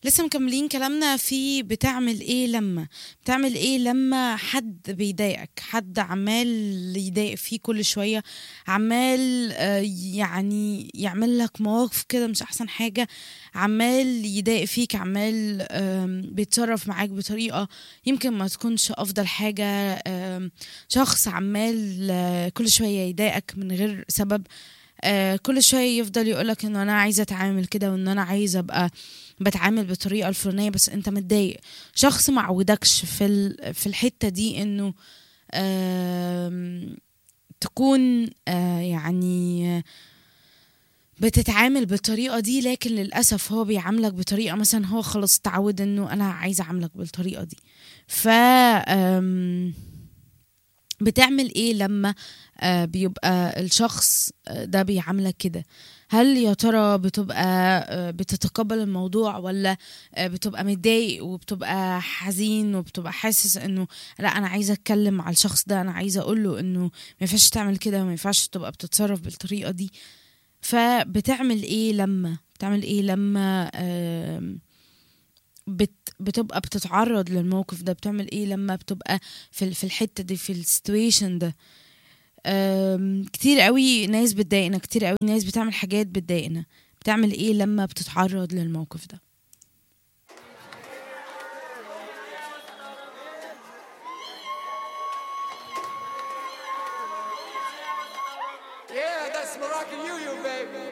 لسه مكملين كلامنا في بتعمل ايه لما بتعمل ايه لما حد بيضايقك حد عمال يضايق فيه كل شوية عمال آه، يعني يعمل لك مواقف كده مش احسن حاجة عمال يضايق فيك عمال آم، بيتصرف معاك بطريقة يمكن ما تكونش افضل حاجة آم، شخص عمال آه، كل شوية يضايقك من غير سبب آه، كل شوية يفضل يقولك انه انا عايزة اتعامل كده وان انا عايزة ابقى بتعامل بالطريقة الفلانية بس انت متضايق شخص ما عودكش في ال- في الحتة دي انه آم، تكون آه، يعني بتتعامل بالطريقة دي لكن للأسف هو بيعاملك بطريقة مثلا هو خلاص تعود انه انا عايز اعاملك بالطريقة دي ف آم، بتعمل ايه لما آه، بيبقى الشخص آه، ده بيعاملك كده هل يا ترى بتبقى آه، بتتقبل الموضوع ولا آه، بتبقى متضايق وبتبقى حزين وبتبقى حاسس انه لا انا عايزه اتكلم مع الشخص ده انا عايزه اقول له انه ما ينفعش تعمل كده وما ينفعش تبقى بتتصرف بالطريقه دي فبتعمل ايه لما بتعمل ايه لما آم، بت بتبقى بتتعرض للموقف ده بتعمل ايه لما بتبقى في ال- في الحته دي في السيتويشن ده أم، كتير قوي ناس بتضايقنا كتير قوي ناس بتعمل حاجات بتضايقنا بتعمل ايه لما بتتعرض للموقف ده Yeah, that's Moroccan Union, baby.